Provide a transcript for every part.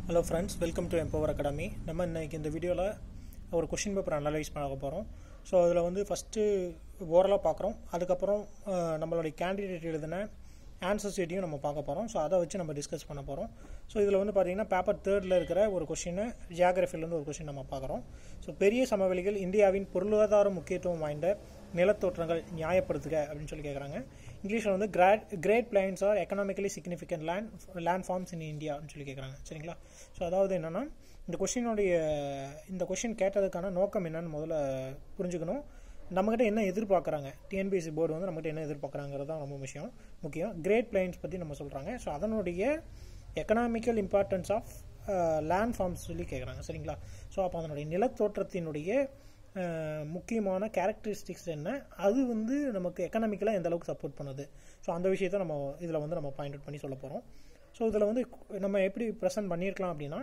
hello friends welcome to Empower Academy நம்ம இன்னைக்கு இந்த வீடியோவில் ஒரு கொஷின் பேப்பர் அனலைஸ் பண்ண போகிறோம் ஸோ அதில் வந்து ஃபஸ்ட்டு ஓரலாக பார்க்குறோம் அதுக்கப்புறம் அஹ், நம்மளுடைய கேண்டிடேட் எழுதின ஆன்சர் ஷீட்டையும் நம்ம பார்க்க போகிறோம் ஸோ அதை வச்சு நம்ம டிஸ்கஸ் பண்ண போகிறோம் ஸோ இதில் வந்து பார்த்தீங்கன்னா பேப்பர் தேர்டில் இருக்கிற ஒரு கொஷின் ஜியாகிரஃபிலேருந்து ஒரு கொஷின் நம்ம பார்க்குறோம் ஸோ பெரிய சமவெளிகள் இந்தியாவின் பொருளாதார முக்கியத்துவம் வாய்ந்த நிலத்தோற்றங்கள் நியாயப்படுத்துக அப்படின்னு சொல்லி கேட்குறாங்க இங்கிலீஷில் வந்து great great plains are economically significant land land forms in India அப்படின்னு சொல்லி கேட்குறாங்க சரிங்களா ஸோ அதாவது என்னென்னா இந்த கொஷினுடைய இந்த கொஷின் கேட்டதுக்கான நோக்கம் என்னன்னு முதல்ல புரிஞ்சுக்கணும் நம்மகிட்ட என்ன எதிர்பார்க்குறாங்க டிஎன்பிஎஸ்சி போர்டு வந்து நம்மகிட்ட என்ன எதிர்பார்க்குறாங்கிறது தான் ரொம்ப விஷயம் முக்கியம் கிரேட் பிளைன்ஸ் பற்றி நம்ம சொல்கிறாங்க ஸோ அதனுடைய economical importance of land forms சொல்லி கேட்குறாங்க சரிங்களா ஸோ அப்போ அதனுடைய நிலத்தோற்றத்தினுடைய அஹ், முக்கியமான கேரக்டரிஸ்டிக்ஸ் என்ன அது வந்து நமக்கு எக்கனாமிக்கலாக எந்த அளவுக்கு சப்போர்ட் பண்ணுது ஸோ அந்த விஷயத்தை நம்ம இதில் வந்து நம்ம பாயிண்ட் அவுட் பண்ணி சொல்ல போகிறோம் ஸோ இதில் வந்து நம்ம எப்படி ப்ரெசென்ட் பண்ணியிருக்கலாம் அப்படின்னா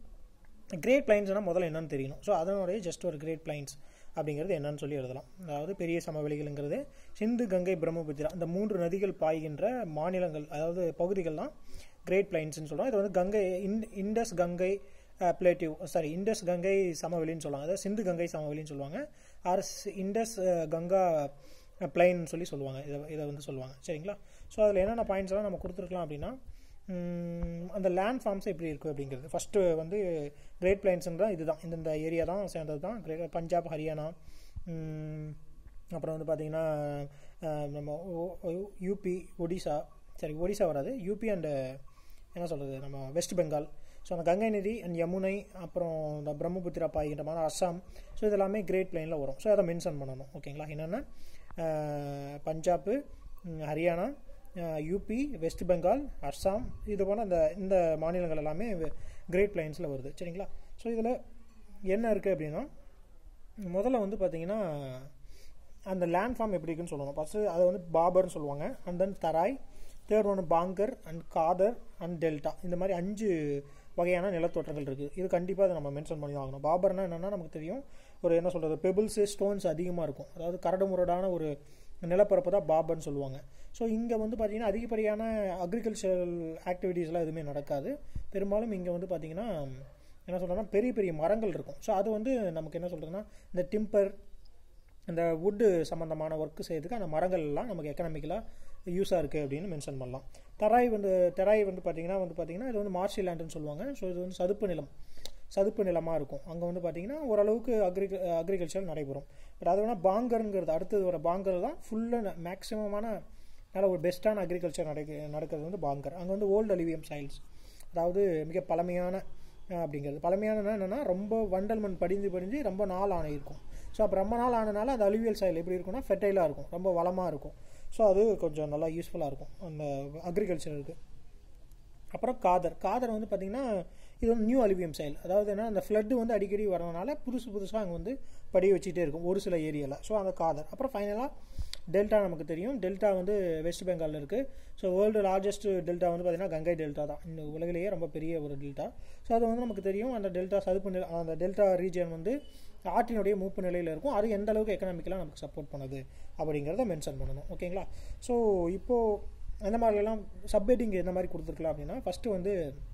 கிரேட் பிளைன்ஸ்னால் முதல்ல என்னன்னு தெரியணும் ஸோ அதனுடைய ஜஸ்ட் ஒரு கிரேட் பிளைன்ஸ் அப்படிங்கிறது என்னன்னு சொல்லி எழுதலாம் அதாவது பெரிய சமவெளிகள்ங்கிறது சிந்து கங்கை பிரம்மபுத்திரா இந்த மூன்று நதிகள் பாய்கின்ற மாநிலங்கள் அதாவது பகுதிகள் தான் கிரேட் பிளைன்ஸ்னு சொல்கிறோம் இது வந்து கங்கை இன் இண்டஸ் கங்கை பிளேட்டிவ் சாரி இண்டஸ் கங்கை சமவெளின்னு சொல்லுவாங்க அதாவது சிந்து கங்கை சமவெளின்னு சொல்லுவாங்க or Indus uh, Ganga plain சொல்லி சொல்லுவாங்க இதை இதை வந்து சொல்லுவாங்க சரிங்களா ஸோ அதில் என்னென்ன பாயிண்ட்ஸ் எல்லாம் நம்ம கொடுத்துருக்கலாம் அப்படின்னா ம், அந்த லேண்ட் ஃபார்ம்ஸ் எப்படி இருக்குது அப்படிங்கிறது ஃபஸ்ட்டு வந்து கிரேட் பிளைன்ஸுன்ற இதுதான் இந்த ஏரியா தான் சேர்ந்தது தான் கிரே பஞ்சாப் ஹரியானா ம், அப்புறம் வந்து பார்த்திங்கன்னா அஹ், நம்ம யூபி ஒடிசா சரி ஒடிசா வராது யூபி அண்டு என்ன சொல்கிறது நம்ம வெஸ்ட் பெங்கால் ஸோ அந்த கங்கை நதி அண்ட் யமுனை அப்புறம் இந்த பிரம்மபுத்திரா பாய்கின்ற மாதிரி அஸ்ஸாம் ஸோ இதெல்லாமே கிரேட் பிளைனில் வரும் ஸோ அதை மென்ஷன் பண்ணணும் ஓகேங்களா என்னென்னா Punjab hmm, Haryana uh, UP West Bengal Assam இது போல் அந்த இந்த மாநிலங்கள் எல்லாமே கிரேட் பிளைன்ஸில் வருது சரிங்களா ஸோ இதில் என்ன இருக்குது அப்படின்னா முதல்ல வந்து பார்த்தீங்கன்னா அந்த லேண்ட் ஃபார்ம் எப்படி இருக்குன்னு சொல்லணும் ஃபஸ்ட்டு அதை வந்து பாபர்னு சொல்லுவாங்க அண்ட் தென் தராய் தேர்ட் ஒன்று Bhangar and Khadar and delta இந்த மாதிரி அஞ்சு வகையான நிலத்தோற்றங்கள் இருக்குது இது கண்டிப்பாக அதை நம்ம மென்ஷன் பண்ணி தான் ஆகணும் பாபர்னா என்னென்னா நமக்கு தெரியும் ஒரு என்ன சொல்கிறது பெபிள்ஸு ஸ்டோன்ஸ் அதிகமாக இருக்கும் அதாவது கரடுமுரடான ஒரு நிலப்பரப்பு தான் பாபர்னு சொல்லுவாங்க ஸோ இங்கே வந்து பார்த்திங்கன்னா அதிகப்படியான அக்ரிகல்ச்சரல் ஆக்டிவிட்டீஸ்லாம் எதுவுமே நடக்காது பெரும்பாலும் இங்கே வந்து பார்த்திங்கன்னா என்ன சொல்கிறேன்னா பெரிய பெரிய மரங்கள் இருக்கும் ஸோ அது வந்து நமக்கு என்ன சொல்கிறதுன்னா இந்த டிம்பர் இந்த வுட்டு சம்மந்தமான ஒர்க்கு செய்யறதுக்கு அந்த மரங்கள் எல்லாம் நமக்கு எக்கனாமிக்கலாக யூஸாக இருக்குது அப்படின்னு மென்ஷன் பண்ணலாம் தராய் வந்து தெராய் வந்து பார்த்திங்கன்னா வந்து பார்த்திங்கன்னா இது வந்து மார்ஷி லேண்டுன்னு சொல்லுவாங்க ஸோ இது வந்து சதுப்பு நிலம் சதுப்பு நிலமாக இருக்கும் அங்கே வந்து பார்த்திங்கன்னா ஓரளவுக்கு அக்ரி அக்ரிகல்ச்சர் நடைபெறும் பட் அது வேணால் பாங்கருங்கிறது அடுத்தது வர பாங்கர் தான் ஃபுல்லாக மேக்ஸிமமான நல்ல ஒரு பெஸ்ட்டான அக்ரிகல்ச்சர் நடக்க நடக்கிறது வந்து பாங்கர் அங்கே வந்து ஓல்டு அலிவியம் சைல்ஸ் அதாவது மிக பழமையான அஹ், அப்படிங்கிறது பழமையானனா என்னென்னா ரொம்ப வண்டல் மண் படிஞ்சு படிஞ்சு ரொம்ப நாள் ஆன இருக்கும் ஸோ அப்போ ரொம்ப நாள் ஆனனால அந்த அலுவியல் சைல் எப்படி இருக்கும்னா ஃபெர்டைலாக இருக்கும் ரொம்ப வளமாக இருக்கும் ஸோ அது கொஞ்சம் நல்லா யூஸ்ஃபுல்லாக இருக்கும் அந்த அக்ரிகல்ச்சருக்கு அப்புறம் காதர் காதர் வந்து பார்த்திங்கன்னா இது வந்து நியூ அலுவியம் சைல் அதாவது என்ன அந்த ஃப்ளட்டு வந்து அடிக்கடி வரதுனால புதுசு புதுசாக அங்கே வந்து படி வச்சுட்டே இருக்கும் ஒரு சில ஏரியாவில் ஸோ அந்த காதர் அப்புறம் ஃபைனலாக டெல்டா நமக்கு தெரியும் டெல்டா வந்து வெஸ்ட் பெங்காலில் இருக்குது ஸோ வேர்ல்டு லார்ஜஸ்ட் டெல்டா வந்து பார்த்திங்கன்னா கங்கை டெல்டா தான் இந்த உலகிலேயே ரொம்ப பெரிய ஒரு டெல்டா ஸோ அது வந்து நமக்கு தெரியும் அந்த டெல்டா சதுப்பு நில அந்த டெல்டா ரீஜன் வந்து ஆற்றினுடைய மூப்பு நிலையில் இருக்கும் அது எந்த அளவுக்கு எக்கனாமிக்கலாக நமக்கு சப்போர்ட் பண்ணுது அப்படிங்கிறத மென்ஷன் பண்ணணும் ஓகேங்களா ஸோ இப்போது எந்த மாதிரிலாம் சப்ஹெட்டிங் எந்த மாதிரி கொடுத்துருக்கலாம் அப்படின்னா ஃபஸ்ட்டு வந்து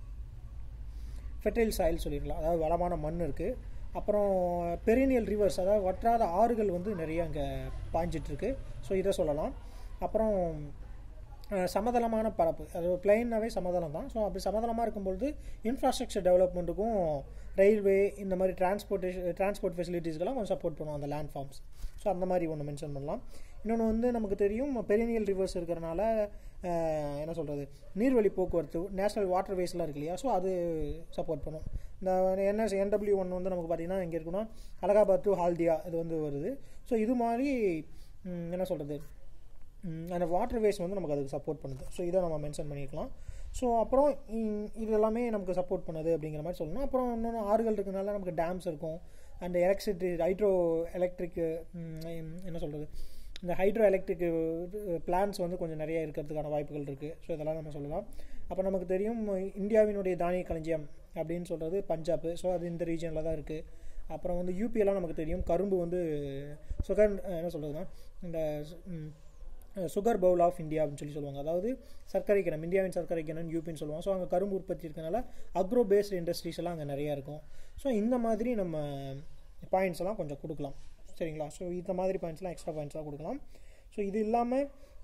ஃபெர்டைல் சாயில் சொல்லிடலாம் அதாவது வளமான மண் இருக்குது அப்புறம் பெரினியல் ரிவர்ஸ் அதாவது வற்றாத ஆறுகள் வந்து நிறைய அங்கே பாய்ஞ்சிட்ருக்கு ஸோ இதை சொல்லலாம் அப்புறம் அஹ், சமதளமான பரப்பு அது பிளைனாவே சமதளம் தான் ஸோ அப்படி சமதளமாக இருக்கும்பொழுது இன்ஃப்ராஸ்ட்ரக்சர் டெவலப்மெண்ட்டுக்கும் ரயில்வே இந்த மாதிரி டிரான்ஸ்போர்ட்டேஷன் டிரான்ஸ்போர்ட் ஃபெசிலிட்டிஸ்க்கெல்லாம் கொஞ்சம் சப்போர்ட் பண்ணுவோம் அந்த லேண்ட் ஃபார்ம்ஸ் ஸோ அந்த மாதிரி ஒன்று மென்ஷன் பண்ணலாம் இன்னொன்று வந்து நமக்கு தெரியும் பெரினியல் ரிவர்ஸ் இருக்கிறனால அஹ், என்ன சொல்கிறது நீர்வழி போக்குவரத்து நேஷனல் வாட்டர் வேஸ்லாம் இருக்கு இல்லையா ஸோ அது சப்போர்ட் பண்ணும் இந்த என்எஸ் என்டபிள்யூ ஒன் வந்து நமக்கு பார்த்திங்கன்னா இங்கே இருக்குன்னா அலகாபாத் டு ஹால்டியா இது வந்து வருது ஸோ இது மாதிரி ம், என்ன சொல்கிறது ம், அந்த வாட்டர் வேஸ் வந்து நமக்கு அதுக்கு சப்போர்ட் பண்ணுது ஸோ இதை நம்ம மென்ஷன் பண்ணியிருக்கலாம் ஸோ அப்புறம் ம், இது எல்லாமே நமக்கு சப்போர்ட் பண்ணுது அப்படிங்கிற மாதிரி சொல்லணும் அப்புறம் இன்னொன்று ஆறுகள் இருக்கனால நமக்கு டேம்ஸ் இருக்கும் அண்ட் எலக்ட்ரிசிட்டி ஹைட்ரோ எலக்ட்ரிக் என்ன சொல்கிறது இந்த ஹைட்ரோ எலக்ட்ரிக் பிளான்ஸ் வந்து கொஞ்சம் நிறைய இருக்கிறதுக்கான வாய்ப்புகள் இருக்குது ஸோ இதெல்லாம் நம்ம சொல்லலாம் அப்போ நமக்கு தெரியும் இந்தியாவினுடைய தானிய களஞ்சியம் அப்படின்னு சொல்கிறது பஞ்சாப் ஸோ அது இந்த ரீஜனில் தான் இருக்குது அப்புறம் வந்து யூபியெல்லாம் நமக்கு தெரியும் கரும்பு வந்து சுகர் என்ன சொல்கிறதுனா இந்த ம், சுகர் பவுல் ஆஃப் இந்தியா அப்படின்னு சொல்லி சொல்லுவாங்க அதாவது சர்க்கரை கிணம் இந்தியாவின் சர்க்கரை கிணம் யூபின்னு சொல்லுவாங்க ஸோ அங்கே கரும்பு உற்பத்தி இருக்கனால அக்ரோ பேஸ்டு இண்டஸ்ட்ரீஸ் எல்லாம் அங்கே நிறையா இருக்கும் ஸோ இந்த மாதிரி நம்ம பாயிண்ட்ஸ் எல்லாம் கொஞ்சம் கொடுக்கலாம் சரிங்களா ஸோ இந்த மாதிரி பாயிண்ட்ஸ்லாம் எக்ஸ்ட்ரா பாயிண்ட்ஸ்லாம் கொடுக்கலாம் ஸோ இது இல்லாமல்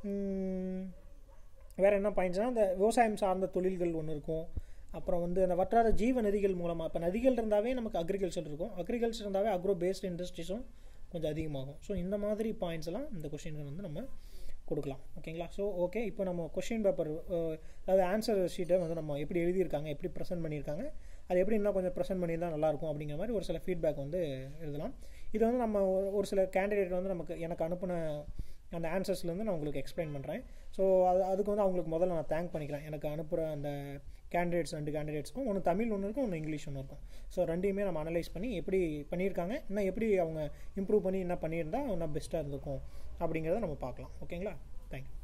வேறு என்ன பாயிண்ட்ஸ்னால் இந்த விவசாயம் சார்ந்த தொழில்கள் ஒன்று இருக்கும் அப்புறம் வந்து அந்த வற்றாத ஜீவ நதிகள் மூலமாக இப்போ நதிகள் இருந்தாவே நமக்கு அக்ரிகல்ச்சர் இருக்கும் அக்ரிகல்ச்சர் இருந்தாவே அக்ரோ பேஸ்டு இண்டஸ்ட்ரீஸும் கொஞ்சம் அதிகமாகும் ஸோ இந்த மாதிரி பாயிண்ட்ஸ் எல்லாம் இந்த கொஷினுக்கு வந்து நம்ம கொடுக்கலாம் ஓகேங்களா ஸோ ஓகே இப்போ நம்ம கொஷின் பேப்பர் அதாவது ஆன்சர் ஷீட்டை வந்து நம்ம எப்படி எழுதியிருக்காங்க எப்படி ப்ரெசென்ட் பண்ணியிருக்காங்க அது எப்படி இன்னும் கொஞ்சம் ப்ரெசென்ட் பண்ணியிருந்தால் நல்லாயிருக்கும் அப்படிங்கிற மாதிரி ஒரு சில ஃபீட்பேக் வந்து எழுதலாம் இது வந்து நம்ம ஒரு சில கேண்டிடேட் வந்து நமக்கு எனக்கு அனுப்பின அந்த ஆன்சர்ஸ்லேருந்து நான் உங்களுக்கு எக்ஸ்பிளைன் பண்ணுறேன் ஸோ அது அதுக்கு வந்து அவங்களுக்கு முதல்ல நான் தேங்க் பண்ணிக்கிறேன் எனக்கு அனுப்புகிற அந்த கேண்டிடேட்ஸ் ரெண்டு கேண்டிடேட்ஸ்க்கும் ஒன்று தமிழ் ஒன்று இருக்கும் ஒன்று இங்கிலீஷ் ஒன்று இருக்கும் ஸோ ரெண்டையுமே நம்ம அனலைஸ் பண்ணி எப்படி பண்ணியிருக்காங்க இன்னும் எப்படி அவங்க இம்ப்ரூவ் பண்ணி என்ன பண்ணியிருந்தா இன்னும் பெஸ்ட்டாக இருந்திருக்கும் அப்படிங்கிறத நம்ம பார்க்கலாம் ஓகேங்களா தேங்க்யூ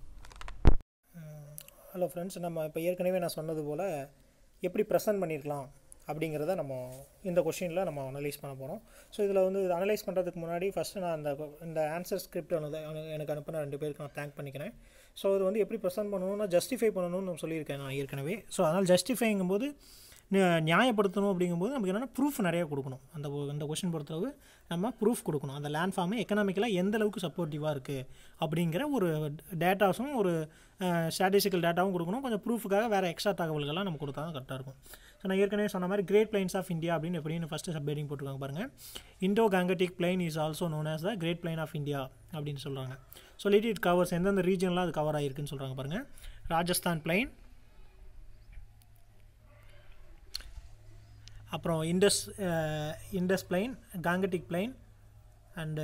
ஹலோ ஃப்ரெண்ட்ஸ் நம்ம இப்போ ஏற்கனவே நான் சொன்னது போல் எப்படி ப்ரெசென்ட் பண்ணியிருக்கலாம் அப்படிங்கிறத நம்ம இந்த கொஷினில் நம்ம அனலைஸ் பண்ண போகிறோம் ஸோ இதில் வந்து இது அனலைஸ் பண்ணுறதுக்கு முன்னாடி ஃபஸ்ட்டு நான் அந்த இந்த ஆன்சர் ஸ்கிரிப்ட் வந்து எனக்கு அனுப்பின ரெண்டு பேருக்கு நான் தேங்க் பண்ணிக்கிறேன் ஸோ இது வந்து எப்படி ப்ரெசென்ட் பண்ணணும்னா ஜஸ்டிஃபை பண்ணணும்னு சொல்லியிருக்கேன் நான் ஏற்கனவே ஸோ அதனால் ஜஸ்டிஃபைங்கும்போது நியாயப்படுத்தணும் அப்படிங்கும்போது நமக்கு என்னென்னா ப்ரூஃப் நிறைய கொடுக்கணும் அந்த இந்த கொஷின் பொறுத்தளவு நம்ம ப்ரூஃப் கொடுக்கணும் அந்த லேண்ட் ஃபார்மு எக்கனாமிக்கலாக எந்த அளவுக்கு சப்போர்ட்டிவாக இருக்குது அப்படிங்கிற ஒரு டேட்டாஸும் ஒரு ஸ்டாட்டிஸ்டிக்கல் டேட்டாவும் கொடுக்கணும் கொஞ்சம் ப்ரூஃபுக்காக வேறு எக்ஸ்ட்ரா தகவல்கள்லாம் நம்ம கொடுத்தா தான் கரெக்டாக இருக்கும் ஸோ நான் ஏற்கனவே சொன்ன மாதிரி கிரேட் பிளைன்ஸ் ஆஃப் இந்தியா அப்படின்னு எப்படின்னு ஃபஸ்ட்டு சப்ஹெட்டிங் போட்டிருக்காங்க பாருங்கள் Indo Gangetic plain is also known as the great plain of India அப்படின்னு சொல்கிறாங்க ஸோ லிட் இட் கவர்ஸ் எந்தெந்த ரீஜன்லாம் அது கவர் ஆகிருக்குன்னு சொல்கிறாங்க பாருங்கள் ராஜஸ்தான் பிளைன் அப்புறம் Indus Indus plain Gangetic plain and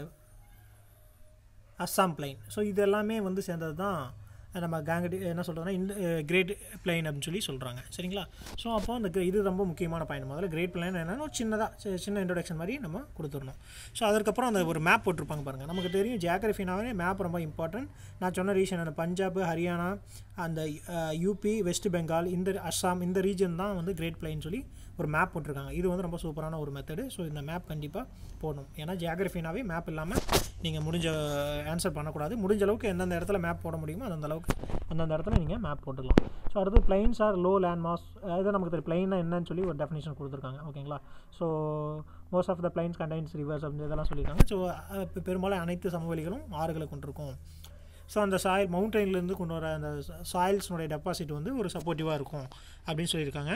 Assam plain so இது எல்லாமே வந்து சேர்ந்தது தான் நம்ம காங்கடி என்ன சொல்கிறோன்னா இந்த கிரேட் பிளைன் அப்படின்னு சொல்லி சொல்கிறாங்க சரிங்களா ஸோ அப்போ அந்த இது ரொம்ப முக்கியமான பாயிண்ட் முதல்ல கிரேட் பிளைன் என்னென்னா ஒரு சின்னதாக சின்ன இன்ட்ரொடக்ஷன் மாதிரி நம்ம கொடுத்துடணும் ஸோ அதுக்கப்புறம் அந்த ஒரு மேப் போட்டிருப்பாங்க பாருங்கள் நமக்கு தெரியும் ஜியாகிரஃபினாவே மேப் ரொம்ப இம்பார்ட்டன்ட் நான் சொன்ன ரீஜன் அந்த பஞ்சாப் ஹரியானா அந்த யூபி வெஸ்ட் பெங்கால் இந்த அஸ்ஸாம் இந்த ரீஜன் தான் வந்து கிரேட் பிளைன் சொல்லி ஒரு மேப் போட்டிருக்காங்க இது வந்து ரொம்ப சூப்பரான ஒரு மெத்தடு ஸோ இந்த மேப் கண்டிப்பாக போடணும் ஏன்னா ஜியாகிரஃபினாவே மேப் இல்லாமல் நீங்கள் முடிஞ்ச ஆன்சர் பண்ணக்கூடாது முடிஞ்ச அளவுக்கு எந்தெந்த இடத்துல மேப் போட முடியுமோ அந்தந்த அளவுக்கு அந்தந்த இடத்துல நீங்கள் மேப் போட்டுக்கலாம் ஸோ அடுத்து plains are low land mass இதை நமக்கு தெரியும் பிளைன்னா என்னன்னு சொல்லி ஒரு டெஃபினேஷன் கொடுத்துருக்காங்க ஓகேங்களா so most of the plains contains rivers அப்படின்னு இதெல்லாம் சொல்லியிருக்காங்க ஸோ பெரும்பாலும் அனைத்து சமவெளிகளும் ஆறுகளை கொண்டிருக்கும் ஸோ அந்த சாயில் மவுண்டெயின்லேருந்து கொண்டு வர அந்த சாயில்ஸ்னுடைய டெபாசிட் வந்து ஒரு சப்போர்ட்டிவாக இருக்கும் அப்படின்னு சொல்லியிருக்காங்க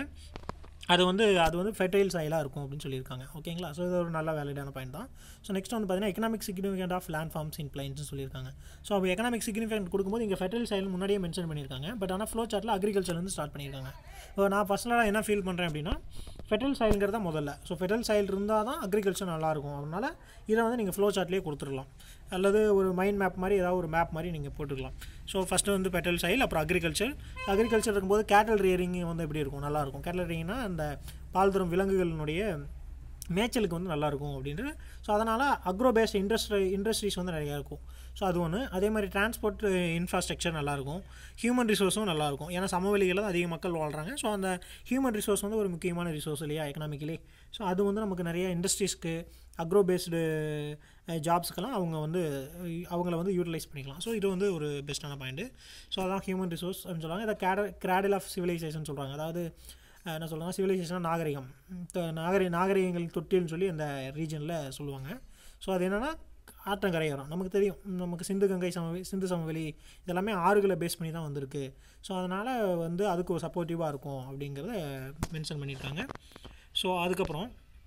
அது வந்து அது வந்து ஃபெர்டைல் சாயிலாக இருக்கும் அப்படின்னு சொல்லியிருக்காங்க ஓகேங்களா ஸோ இது ஒரு நல்ல வேலிடான பாயிண்ட் தான் ஸோ நெக்ஸ்ட் வந்து பார்த்தீங்கன்னா economic significant of land forms in பிளைன்ஸ்னு சொல்லியிருக்காங்க ஸோ அப்போ எக்கனாமிக் சிக்னிஃபிகண்ட் கொடுக்கும்போது இங்கே ஃபெர்டைல் சாயில் முன்னாடியே மென்ஷன் பண்ணியிருக்காங்க பட் ஆனால் ஃப்ளோ சார்ட்டில் அக்ரிகல்ச்சர்லேருந்து ஸ்டார்ட் பண்ணியிருக்காங்க இப்போ நான் பர்சனலாக என்ன ஃபீல் பண்ணுறேன் அப்படின்னா ஃபெர்டைல் சாயில்ங்கிறத முதல்ல ஸோ ஃபெர்டைல் சாயில் இருந்தால் தான் அக்ரிகல்ச்சர் நல்லாயிருக்கும் அதனால் இதை வந்து நீங்கள் ஃப்ளோ சார்ட்லேயே கொடுத்துடலாம் அல்லது ஒரு மைண்ட் மேப் மாதிரி ஏதாவது ஒரு மேப் மாதிரி நீங்கள் போட்டுக்கலாம் ஸோ ஃபஸ்ட்டு வந்து பெட்ரோல் சைல் அப்புறம் அக்ரிகல்ச்சர் அக்ரிகல்ச்சர் இருக்கும்போது கேட்டல் ரியரிங் வந்து எப்படி இருக்கும் நல்லாயிருக்கும் கேட்டல் ரியரிங்னா அந்த பால் தரும் விலங்குகளினுடைய மேய்ச்சலுக்கு வந்து நல்லாயிருக்கும் அப்படின்ட்டு ஸோ அதனால் அக்ரோ பேஸ்ட் இண்டஸ்ட்ரி இண்டஸ்ட்ரீஸ் வந்து நிறையா இருக்கும் ஸோ அது ஒன்று அதே மாதிரி டிரான்ஸ்போர்ட் இன்ஃப்ராஸ்ட்ரக்சர் நல்லாயிருக்கும் ஹியூமன் ரிசோர்ஸும் நல்லாயிருக்கும் ஏன்னா சமவெளிகளில் தான் அதிக மக்கள் வாழ்கிறாங்க ஸோ அந்த ஹியூமன் ரிசோர்ஸ் வந்து ஒரு முக்கியமான ரிசோர்ஸ் இல்லையா எக்கனாமிக்கலி ஸோ அது வந்து நமக்கு நிறைய இண்டஸ்ட்ரீஸ்க்கு அக்ரோ பேஸ்டு ஜாப்ஸ்க்கெல்லாம் அவங்க வந்து அவங்கள வந்து யூட்டிலைஸ் பண்ணிக்கலாம் ஸோ இது வந்து ஒரு பெஸ்ட்டான பாயிண்ட்டு ஸோ அதான் ஹியூமன் ரிசோர்ஸ் அப்படின்னு சொல்லுவாங்க இதை கேட கிராடில் ஆஃப் சிவிலைசேஷன் சொல்கிறாங்க அதாவது என்ன சொல்லுவாங்க சிவிலைசேஷன் நாகரிகம் நாகரி நாகரிகங்கள் தொட்டில்னு சொல்லி அந்த ரீஜனில் சொல்லுவாங்க ஸோ அது என்னென்னா ஆற்றங்கரையோரம் நமக்கு தெரியும் நமக்கு சிந்து கங்கை சமவெளி சிந்து சமவெளி இதெல்லாமே ஆறுகளை பேஸ் பண்ணி தான் வந்திருக்கு ஸோ அதனால் வந்து அதுக்கு ஒரு சப்போர்ட்டிவாக இருக்கும் அப்படிங்கிறத மென்ஷன் பண்ணியிருக்காங்க ஸோ அதுக்கப்புறம்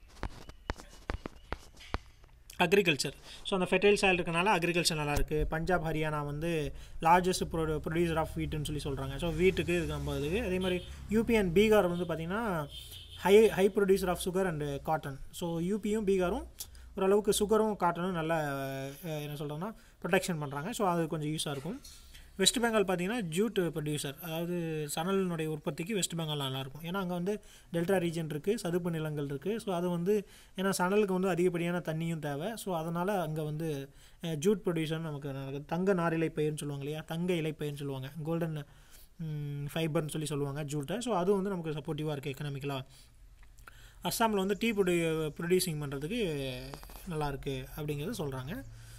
அக்ரிகல்ச்சர் ஸோ அந்த ஃபெர்டைல் சாயில் இருக்கனால அக்ரிகல்ச்சர் நல்லாயிருக்கு பஞ்சாப் ஹரியானா வந்து லார்ஜஸ்ட் ப்ரொ ப்ரொடியூசர் ஆஃப் வீட்டுன்னு சொல்லி சொல்கிறாங்க ஸோ வீட்டுக்கு இது நம்ம இதுக்கு அதே மாதிரி யூபி அண்ட் பீகார் வந்து பார்த்திங்கன்னா high high producer of sugar and cotton so யூபியும் பீகாரும் ஓரளவுக்கு சுகரும் காட்டனும் நல்லா என்ன சொல்கிறோன்னா ப்ரொடெக்ஷன் பண்ணுறாங்க ஸோ அது கொஞ்சம் யூஸாக இருக்கும் வெஸ்ட் பெங்கால் பார்த்தீங்கன்னா ஜூட் ப்ரொடியூசர் அதாவது சணலினுடைய உற்பத்திக்கு வெஸ்ட் பெங்கால் நல்லாயிருக்கும் ஏன்னா அங்கே வந்து டெல்டா ரீஜன் இருக்குது சதுப்பு நிலங்கள் இருக்குது ஸோ அது வந்து ஏன்னா சணலுக்கு வந்து அதிகப்படியான தண்ணியும் தேவை ஸோ அதனால் அங்கே வந்து ஜூட் ப்ரொடியூசர் நமக்கு தங்க நாரிலை பயிர்னு சொல்லுவாங்க இல்லையா தங்க இலைப்பயிர்னு சொல்லுவாங்க கோல்டன் ஃபைபர்னு சொல்லி சொல்லுவாங்க ஜூட்டை ஸோ அது வந்து நமக்கு சப்போர்ட்டிவாக இருக்குது எக்கனாமிக்கலாக அஸ்ஸாமில் வந்து டீ ப்ரொடியூ ப்ரொடியூசிங் பண்ணுறதுக்கு நல்லாயிருக்கு அப்படிங்கிறத சொல்கிறாங்க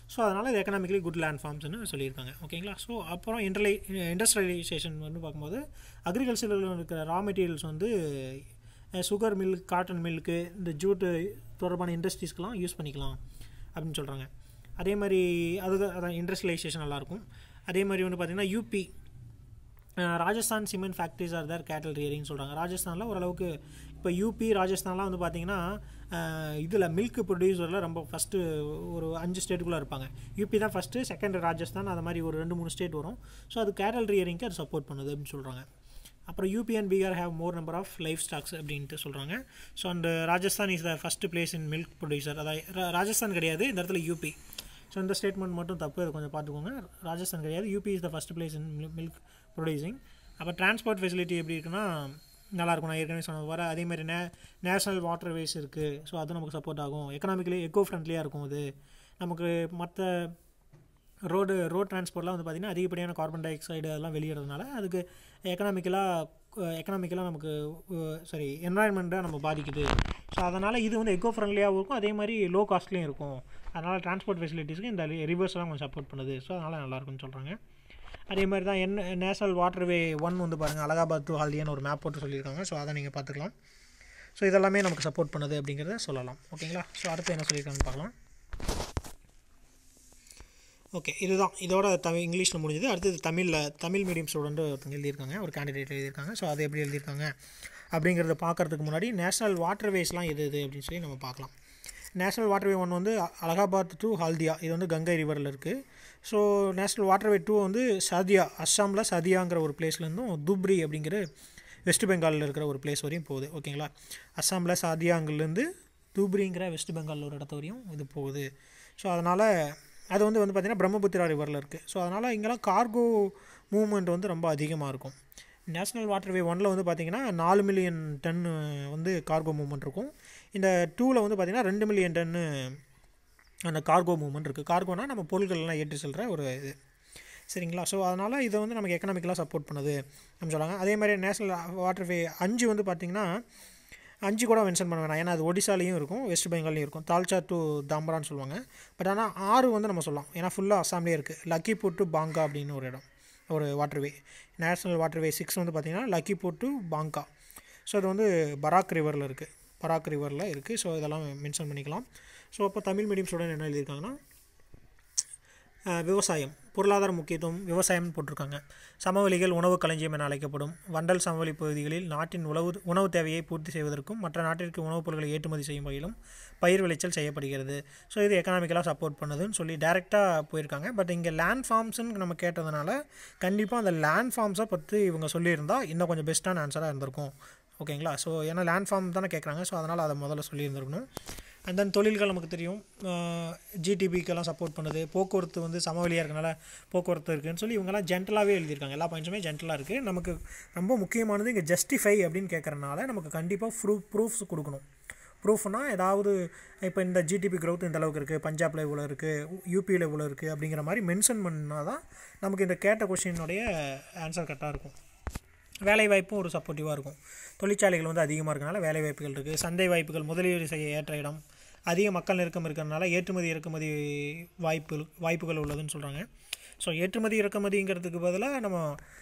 ஸோ அதனால் இது எக்கனாமிக்கலி குட் லேண்ட் ஃபார்ம்ஸ்னு சொல்லியிருக்காங்க ஓகேங்களா ஸோ அப்புறம் இன்டர்லை இண்டஸ்ட்ரியலைசேஷன் வந்து பார்க்கும்போது அக்ரிகல்ச்சரில் இருக்கிற ரா மெட்டீரியல்ஸ் வந்து சுகர் மில்க் காட்டன் மில்க்கு இந்த ஜூட்டு தொடர்பான இண்டஸ்ட்ரீஸ்க்கெலாம் யூஸ் பண்ணிக்கலாம் அப்படின்னு சொல்கிறாங்க அதே மாதிரி அது அதான் இண்டஸ்ட்ரியலைசேஷன் நல்லாயிருக்கும் அதே மாதிரி வந்து பார்த்திங்கன்னா UP Rajasthan cement factories are the cattle ரியரிங்னு சொல்கிறாங்க ராஜஸ்தானில் ஓரளவுக்கு இப்போ யூபி ராஜஸ்தான்லாம் வந்து பார்த்திங்கன்னா இதில் மில்க் ப்ரொடியூசரில் ரொம்ப ஃபஸ்ட்டு ஒரு அஞ்சு ஸ்டேட்டுக்குள்ளே இருப்பாங்க யூபி தான் ஃபஸ்ட்டு செகண்ட் ராஜஸ்தான் அது மாதிரி ஒரு ரெண்டு மூணு ஸ்டேட் வரும் ஸோ அது கேட்டல் ரியரிங்க்கு அது சப்போர்ட் பண்ணுது அப்படின்னு சொல்கிறாங்க அப்புறம் UP and Bihar have more number of livestocks அப்படின்ட்டு சொல்கிறாங்க ஸோ அந்த Rajasthan is the first place in milk producer அதாவது ராஜஸ்தான் கிடையாது இந்த இடத்துல யூபி ஸோ இந்த ஸ்டேட்மெண்ட் மட்டும் தப்பு அதை கொஞ்சம் பார்த்துக்கோங்க ராஜஸ்தான் கிடையாது UP is the first place in milk producing அப்போ டிரான்ஸ்போர்ட் ஃபெசிலிட்டி எப்படி இருக்குன்னா நல்லாயிருக்கும் நான் ஏற்கனவே சொன்னது வர அதேமாதிரி நே நேஷ்னல் வாட்டர் வேஸ் இருக்குது ஸோ அது நமக்கு சப்போர்ட் ஆகும் எக்கனாமிக்கலி எக்கோ ஃப்ரெண்ட்லியாக இருக்கும் அது நமக்கு மற்ற ரோடு ரோட் டிரான்ஸ்போர்ட்லாம் வந்து பார்த்திங்கன்னா அதிகப்படியான கார்பன் டை ஆக்சைடு அதெல்லாம் வெளியிடுறதுனால அதுக்கு எக்கனாமிக்கலாக எக்கனாமிக்கலாக நமக்கு சாரி என்வாயன்மெண்ட்டாக நம்ம பாதிக்குது ஸோ அதனால் இது வந்து எக்கோ ஃப்ரெண்ட்லியாகவும் இருக்கும் அதே மாதிரி லோ காஸ்ட்லேயும் இருக்கும் அதனால் டிரான்ஸ்போர்ட் ஃபெசிலிட்டிஸ்க்கு இந்த ரிவர்ஸ்லாம் கொஞ்சம் சப்போர்ட் பண்ணுது ஸோ அதனால் நல்லாயிருக்குன்னு சொல்கிறாங்க அதே மாதிரி தான் என் நேஷனல் வாட்டர்வே ஒன் வந்து பாருங்கள் அலகாபாத் டு ஹால்டியான்னு ஒரு மேப் போட்டு சொல்லியிருக்காங்க ஸோ அதை நீங்கள் பார்த்துக்கலாம் ஸோ இதெல்லாமே நமக்கு சப்போர்ட் பண்ணுது அப்படிங்கிறத சொல்லலாம் ஓகேங்களா ஸோ அடுத்து என்ன சொல்லியிருக்காங்கன்னு பார்க்கலாம் ஓகே இதுதான் இதோட தமிழ் இங்கிலீஷில் முடிஞ்சது அடுத்தது தமிழில் தமிழ் மீடியம் ஸ்டூடெண்ட்டு ஒருத்தங்க எழுதியிருக்காங்க ஒரு கேண்டிடேட் எழுதியிருக்காங்க ஸோ அது எப்படி எழுதியிருக்காங்க அப்படிங்கிறத பார்க்குறதுக்கு முன்னாடி நேஷனல் வாட்டர்வேஸ்லாம் எது எது அப்படின்னு சொல்லி நம்ம பார்க்கலாம் நேஷனல் வாட்டர்வே ஒன் வந்து அலகாபாத் டு ஹால்தியா இது வந்து கங்கை ரிவரில் இருக்குது ஸோ நேஷ்னல் வாட்டர்வே டூ வந்து சதியா அஸ்ஸாமில் சதியாங்கிற ஒரு பிளேஸ்லேருந்தும் துப்ரி அப்படிங்கிற வெஸ்ட் பெங்காலில் இருக்கிற ஒரு பிளேஸ் வரையும் போகுது ஓகேங்களா அஸ்ஸாமில் சாதியாங்கிலேருந்து தூப்ரிங்கிற வெஸ்ட் பெங்காலில் ஒரு இடத்த வரையும் இது போகுது ஸோ அதனால் அது வந்து வந்து பார்த்திங்கன்னா பிரம்மபுத்திரா ரிவரில் இருக்குது ஸோ அதனால் இங்கெல்லாம் கார்கோ மூவ்மெண்ட் வந்து ரொம்ப அதிகமாக இருக்கும் நேஷ்னல் வாட்டர்வே ஒனில் வந்து பார்த்திங்கன்னா நாலு மில்லியன் டன் வந்து கார்கோ மூவ்மெண்ட் இருக்கும் இந்த டூவில் வந்து பார்த்திங்கன்னா ரெண்டு மில்லியன் டன்னு அந்த கார்கோ மூவ்மெண்ட் இருக்குது கார்கோனால் நம்ம பொருட்கள்லாம் ஏற்றி செல்கிற ஒரு இது சரிங்களா ஸோ அதனால் இதை வந்து நமக்கு எக்கனாமிக்கலாக சப்போர்ட் பண்ணுது அப்படின்னு சொல்கிறாங்க அதே மாதிரி நேஷனல் வாட்டர்வே அஞ்சு வந்து பார்த்திங்கன்னா அஞ்சு கூட மென்ஷன் பண்ண வேணாம் ஏன்னா அது ஒடிசாலையும் இருக்கும் வெஸ்ட் பெங்கால்லையும் இருக்கும் தால்ச்சா டு தாம்பரான்னு சொல்லுவாங்க பட் ஆனால் ஆறு வந்து நம்ம சொல்லலாம் ஏன்னா ஃபுல்லாக அசாம்லேயே இருக்குது லக்கிபூர் டு பாங்கா அப்படின்னு ஒரு இடம் ஒரு வாட்டர்வே நேஷ்னல் வாட்டர்வே சிக்ஸ் வந்து பார்த்திங்கன்னா லக்கிபூர் டு பாங்கா ஸோ அது வந்து பராக் ரிவரில் இருக்குது பராக் ரிவரில் இருக்குது ஸோ இதெல்லாம் மென்ஷன் பண்ணிக்கலாம் ஸோ அப்போ தமிழ் மீடியம் ஸ்டூடெண்ட் என்ன எழுதியிருக்காங்கன்னா விவசாயம் பொருளாதார முக்கியத்துவம் விவசாயம்னு போட்டிருக்காங்க சமவெளிகள் உணவு களஞ்சியம் என அழைக்கப்படும் வண்டல் சமவெளி பகுதிகளில் நாட்டின் உணவு உணவு தேவையை பூர்த்தி செய்வதற்கும் மற்ற நாட்டிற்கு உணவுப் பொருட்களை ஏற்றுமதி செய்யும் வகையிலும் பயிர் விளைச்சல் செய்யப்படுகிறது ஸோ இது எக்கனாமிக்கலாக சப்போர்ட் பண்ணுதுன்னு சொல்லி டேரெக்டாக போயிருக்காங்க பட் இங்கே லேண்ட் ஃபார்ம்ஸ்ன்னு நம்ம கேட்டதுனால கண்டிப்பாக அந்த லேண்ட் ஃபார்ம்ஸை பற்றி இவங்க சொல்லியிருந்தா இன்னும் கொஞ்சம் பெஸ்ட்டான ஆன்சராக இருந்திருக்கும் ஓகேங்களா ஸோ ஏன்னா லேண்ட் ஃபார்ம் தானே கேட்குறாங்க ஸோ அதனால் அதை முதல்ல சொல்லியிருந்திருக்கணும் அண்ட் தென் தொழில்கள் நமக்கு தெரியும் ஜிடிபிக்கெல்லாம் சப்போர்ட் பண்ணுது போக்குவரத்து வந்து சமவெளியாக இருக்கனால போக்குவரத்து இருக்குதுன்னு சொல்லி இவங்கெல்லாம் ஜென்டலாகவே எழுதியிருக்காங்க எல்லா பாயிண்ட்ஸுமே ஜென்டலாக இருக்குது நமக்கு ரொம்ப முக்கியமானது இங்கே ஜஸ்டிஃபை அப்படின்னு கேட்குறனால நமக்கு கண்டிப்பாக ப்ரூஃப் ப்ரூஃப்ஸ் கொடுக்கணும் ப்ரூஃப்னால் ஏதாவது இப்போ இந்த ஜிடிபி க்ரோத் இந்த அளவுக்கு இருக்குது பஞ்சாபில் இவ்வளோ இருக்குது யூபியில் இவ்வளோ இருக்குது அப்படிங்கிற மாதிரி மென்ஷன் பண்ணால் தான் நமக்கு இந்த கேட்ட கொஷினுடைய ஆன்சர் கரெக்டாக இருக்கும் வேலைவாய்ப்பும் ஒரு சப்போர்ட்டிவாக இருக்கும் தொழிற்சாலைகள் வந்து அதிகமாக இருக்கனால வேலை வாய்ப்புகள் இருக்குது சந்தை வாய்ப்புகள் முதலீடு செய்ய ஏற்ற இடம் அதிக மக்கள் நெருக்கம் இருக்கிறனால ஏற்றுமதி இறக்குமதி வாய்ப்பு வாய்ப்புகள் உள்ளதுன்னு சொல்கிறாங்க ஸோ ஏற்றுமதி இறக்குமதிங்கிறதுக்கு பதிலாக நம்ம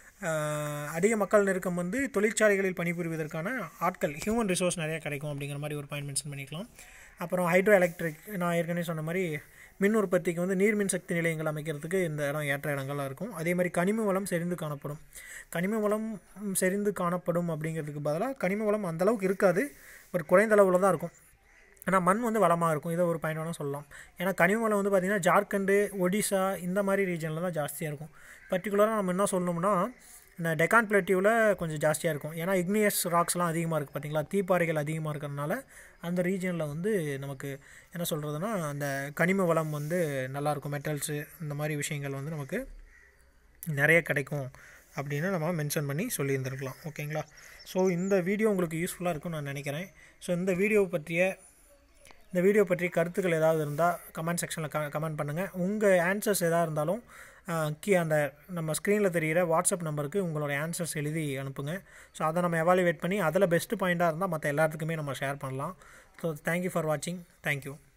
அதிக மக்கள் நெருக்கம் வந்து தொழிற்சாலைகளில் பணிபுரிவதற்கான ஆட்கள் ஹியூமன் ரிசோர்ஸ் நிறையா கிடைக்கும் அப்படிங்கிற மாதிரி ஒரு பாயிண்ட் மென்ஷன் பண்ணிக்கலாம் அப்புறம் ஹைட்ரோ எலக்ட்ரிக் நான் ஏற்கனவே சொன்ன மாதிரி மின் உற்பத்திக்கு வந்து நீர்மின் சக்தி நிலையங்கள் அமைக்கிறதுக்கு இந்த இடம் ஏற்ற இடங்களாக இருக்கும் அதே மாதிரி கனிம வளம் செறிந்து காணப்படும் கனிம வளம் செறிந்து காணப்படும் அப்படிங்கிறதுக்கு பதிலாக கனிம வளம் அந்தளவுக்கு இருக்காது பட் குறைந்த அளவில் தான் இருக்கும் ஆனால் மண் வந்து வளமாக இருக்கும் இதை ஒரு பயனான சொல்லலாம் ஏன்னா கனிம வளம் வந்து பார்த்திங்கன்னா ஜார்க்கண்டு ஒடிசா இந்த மாதிரி ரீஜனில் தான் ஜாஸ்தியாக இருக்கும் பர்டிகுலராக நம்ம என்ன சொல்லணும்னா இந்த டெக்கான் பிளேட்டியூவில் கொஞ்சம் ஜாஸ்தியாக இருக்கும் ஏன்னா இக்னியஸ் ராக்ஸ்லாம் அதிகமாக இருக்குது பார்த்திங்களா தீப்பாறைகள் அதிகமாக இருக்கிறதுனால அந்த ரீஜனில் வந்து நமக்கு என்ன சொல்கிறதுனா அந்த கனிம வளம் வந்து நல்லாயிருக்கும் மெட்டல்ஸு இந்த மாதிரி விஷயங்கள் வந்து நமக்கு நிறைய கிடைக்கும் அப்படின்னு நம்ம மென்ஷன் பண்ணி சொல்லியிருந்துருக்கலாம் ஓகேங்களா ஸோ இந்த வீடியோ உங்களுக்கு யூஸ்ஃபுல்லாக இருக்கும்னு நான் நினைக்கிறேன் ஸோ இந்த வீடியோ பற்றிய இந்த வீடியோ பற்றி கருத்துக்கள் ஏதாவது இருந்தால் கமெண்ட் செக்ஷனில் க கமெண்ட் பண்ணுங்கள் உங்கள் ஆன்சர்ஸ் எதாக இருந்தாலும் கீ அந்த நம்ம ஸ்க்ரீனில் தெரிகிற வாட்ஸ்அப் நம்பருக்கு உங்களோட ஆன்சர்ஸ் எழுதி அனுப்புங்க ஸோ அதை நம்ம எவாலுவேட் பண்ணி அதில் பெஸ்ட்டு பாயிண்ட்டாக இருந்தால் மற்ற எல்லாத்துக்குமே நம்ம ஷேர் பண்ணலாம் ஸோ தேங்க்யூ ஃபார் வாட்சிங் தேங்க்யூ